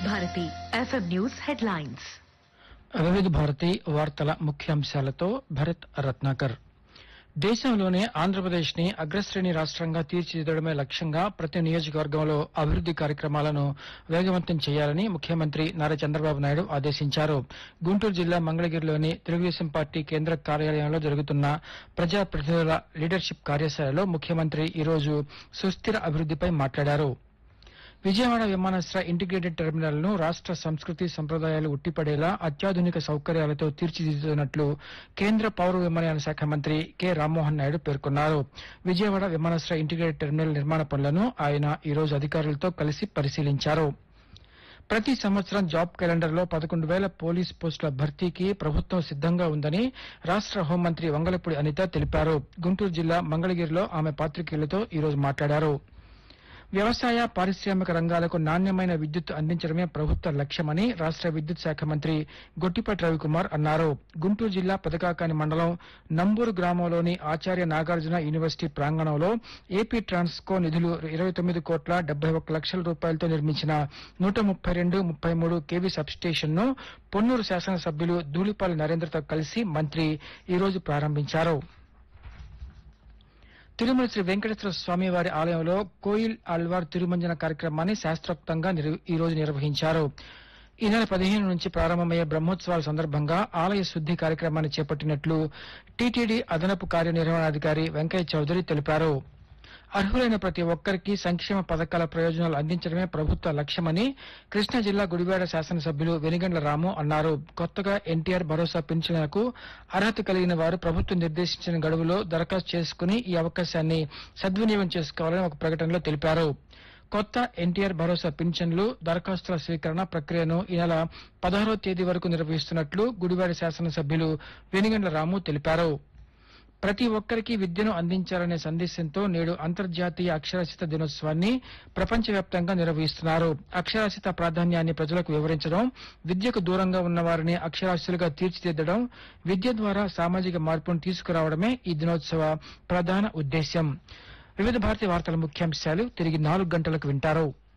Bharati FM news headlines వివిధ భారతి వార్తల ముఖ్యాంశాలతో భరత్ రత్నాకర్ దేశంలోనే ఆంధ్రప్రదేశ్ ని అగ్రశ్రేణి రాష్ట్రంగా తీర్చిదిద్దడమే లక్ష్యంగా ప్రతి నియోజకవర్గంలో అభివృద్ది కార్యక్రమాలను వేగవంతం చేయాలని ముఖ్యమంత్రి నారా చంద్రబాబు నాయుడు ఆదేశించారు గుంటూరు జిల్లా మంగళగిరిలోని తెలుగుదేశం పార్టీ కేంద్ర కార్యాలయంలో జరుగుతున్న ప్రజాప్రతినిధుల లీడర్షిప్ కార్యశాలలో ముఖ్యమంత్రి ఈరోజు సుస్థిర అభివృద్దిపై మాట్లాడారు విజయవాడ విమానాశ్రయ ఇంటిగ్రేటెడ్ టెర్మినల్ ను రాష్ట సంస్కృతి సంప్రదాయాలు ఉట్టిపడేలా అత్యాధునిక సౌకర్యాలతో తీర్చిదిద్దుతున్నట్లు కేంద్ర పౌర విమానయాన శాఖ మంత్రి కె రామ్మోహన్ నాయుడు పేర్కొన్నారు విజయవాడ విమానాశ్రయ ఇంటిగ్రేటెడ్ టెర్మినల్ నిర్మాణ పనులను ఆయన ఈ రోజు అధికారులతో కలిసి పరిశీలించారు ప్రతి సంవత్సరం జాబ్ క్యాలెండర్ లో పదకొండు వేల పోలీస్ పోస్టుల భర్తీకి ప్రభుత్వం సిద్దంగా ఉందని రాష్ట హోంమంత్రి వంగలపూడి అనిత తెలిపారు గుంటూరు జిల్లా మంగళగిరిలో ఆమె పాత్రికేయులతో ఈ రోజు మాట్లాడారు వ్యవసాయ పారిశ్రామిక రంగాలకు నాణ్యమైన విద్యుత్ అందించడమే ప్రభుత్వ లక్ష్యమని రాష్ట విద్యుత్ శాఖ మంత్రి గొట్టిపాటి రవికుమార్ అన్నారు గుంటూరు జిల్లా పెదకాకాని మండలం నంబూరు గ్రామంలోని ఆచార్య నాగార్జున యూనివర్సిటీ ప్రాంగణంలో ఏపీ ట్రాన్స్కో నిధులు ఇరవై తొమ్మిది కోట్ల డెబ్బై ఒక్క లక్షల రూపాయలతో నిర్మించిన నూట ముప్పై రెండు ముప్పై మూడు కేవీ సబ్స్టేషన్ ను పొన్నూరు శాసనసభ్యులు ధూళిపాలి నరేంద్రతో కలిసి మంత్రి ఈ రోజు ప్రారంభించారు తిరుమల శ్రీ వెంకటేశ్వర స్వామి వారి ఆలయంలో కోయిల్ ఆళ్వార్ తిరుమంజన కార్యక్రమాన్ని శాస్త్రోక్తంగా నిర్- ఈ రోజు నిర్వహించారు ఈ నెల పదిహేను నుంచి ప్రారంభమయ్యే బ్రహ్మోత్సవాల సందర్భంగా ఆలయ శుద్ది కార్యక్రమాన్ని చేపట్టినట్లు టీటీడీ అదనపు కార్యనిర్వహణాధికారి వెంకయ్య చౌదరి తెలిపారు అర్హులైన ప్రతి ఒక్కరికి సంక్షేమ పథకాల ప్రయోజనాలు అందించడమే ప్రభుత్వ లక్ష్యమని కృష్ణా జిల్లా గుడివాడ శాసనసభ్యులు వెనిగండ్ల రాము అన్నారు కొత్తగా ఎన్టీఆర్ భరోసా పింఛన్లకు అర్హత కలిగిన వారు ప్రభుత్వం నిర్దేశించిన గడువులో దరఖాస్తు చేసుకుని ఈ అవకాశాన్ని సద్వినియోగం చేసుకోవాలని ఒక ప్రకటనలో తెలిపారు కొత్త ఎన్టీఆర్ భరోసా పింఛన్లు దరఖాస్తుల స్వీకరణ ప్రక్రియను ఈ నెల పదహారో తేదీ వరకు నిర్వహిస్తున్నట్లు గుడివాడ శాసనసభ్యులు వెనిగండ్ల రాము తెలిపారు ప్రతి ఒక్కరికి విద్యను అందించాలనే సందేశంతో నేడు అంతర్జాతీయ అక్షరాస్యత దినోత్సవాన్ని ప్రపంచవ్యాప్తంగా నిర్వహిస్తున్నారు అక్షరాస్యత ప్రాధాన్యాన్ని ప్రజలకు వివరించడం విద్యకు దూరంగా ఉన్న వారిని అక్షరాస్యులుగా తీర్చిదిద్దడం విద్య ద్వారా సామాజిక మార్పును తీసుకురావడమే ఈ దినోత్సవ ప్రధాన ఉద్దేశ్యం వివిధ భారతీయ వార్తల ముఖ్యాంశాలు తిరిగి నాలుగు గంటలకు వింటారు